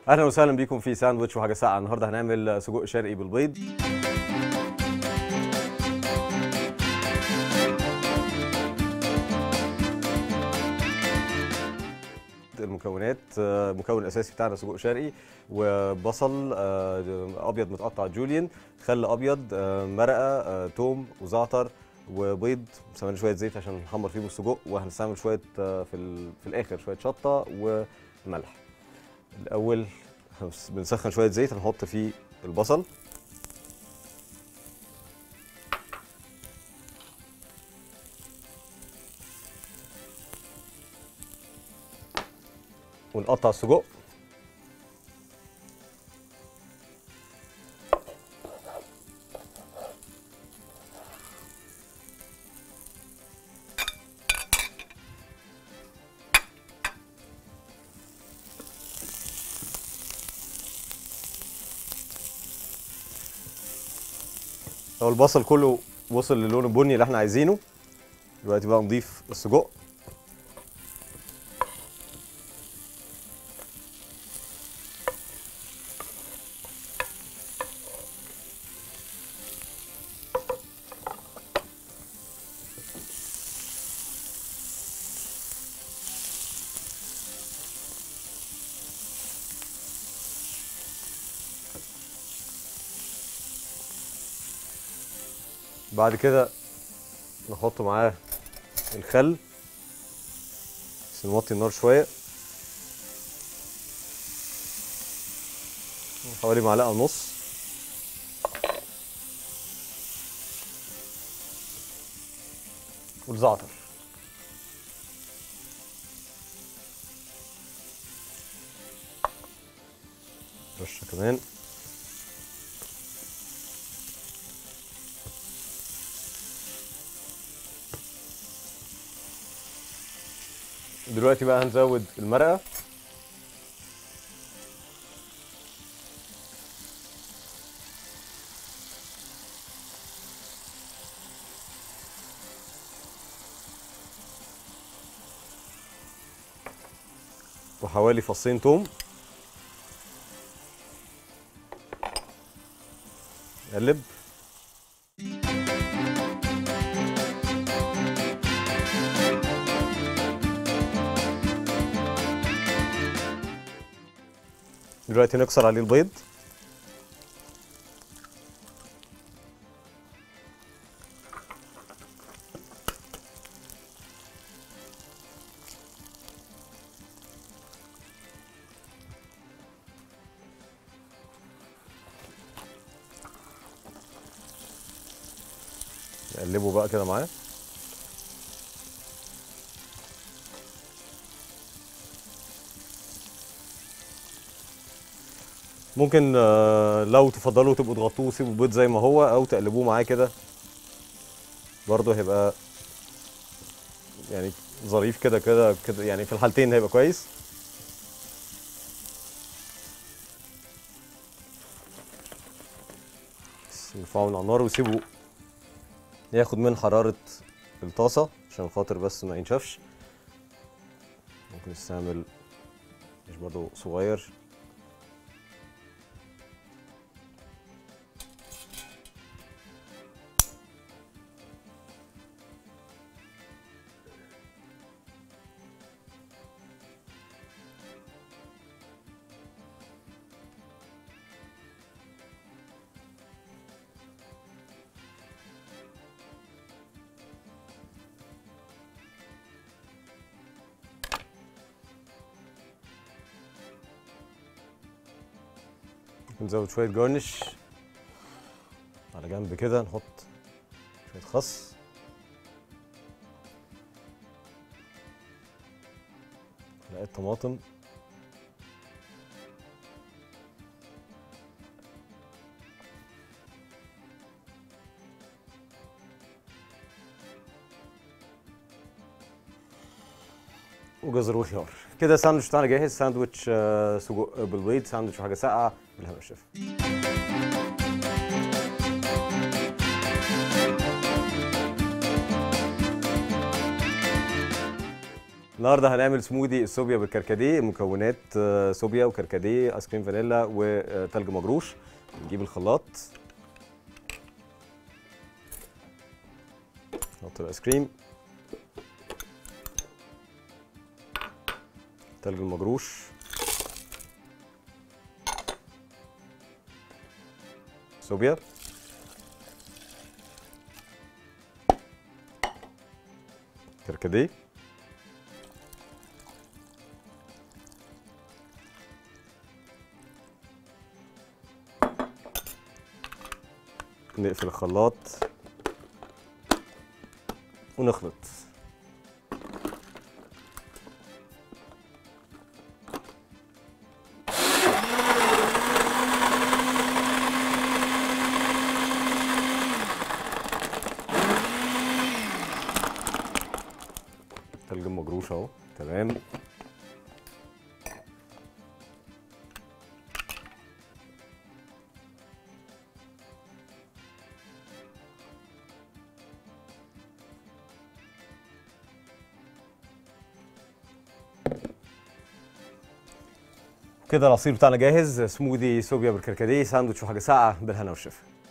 اهلا وسهلا بيكم في ساندوتش وحاجه ساقعه النهارده هنعمل سجق شرقي بالبيض المكونات آه، المكون الاساسي بتاعنا سجق شرقي وبصل آه، ابيض متقطع جوليان خل ابيض آه، مرقه آه، توم وزعتر وبيض مستعمل شويه زيت عشان نحمر فيهم السجق وهنستعمل شويه آه، في ال- في الاخر شويه شطه وملح الاول هنس- بنسخن شويه زيت هنحط فيه البصل ونقطع السجق لو البصل كله وصل للون البني اللي احنا عايزينه دلوقتي بقى نضيف السجق بعد كده نحط معاه الخل بس نوطي النار شويه حوالي معلقه ونص والزعتر رشه كمان دلوقتي بقى هنزود المرقه وحوالي فصين توم قلب دلوقتي نكسر عليه البيض نقلبه بقى كده معاه ممكن آه، لو تفضلوا تبقوا تغطوه وتسيبوا البيض زي ما هو او تقلبوه معاه كده برضه هيبقى يعني ظريف كده كده كده يعني في الحالتين هيبقى كويس بس نرفعه من على النار وسيبه ياخد من حرارة الطاسة عشان خاطر بس ما ينشفش ممكن نستعمل مش برضه صغير نزود شوية جارنش على جنب كده نحط شوية خس معلقة طماطم وجزر وخيار كده الساندوتش بتاعنا جاهز ساندوتش آه، سجق بالبيض ساندوتش وحاجه ساقعه بالهنا والشفا النهارده هنعمل سموذي الصوبيا بالكركديه المكونات آه، صوبيا وكركديه ايس كريم فانيلا وتلج مجروش نجيب الخلاط نحط الايس كريم تلج المجروش صوبيا كركديه نقفل الخلاط ونخلط تلج مجروش اهو تمام كده العصير بتاعنا جاهز سموذي صوبيا بالكركديه ساندوتش وحاجه ساقعه بالهنا والشفا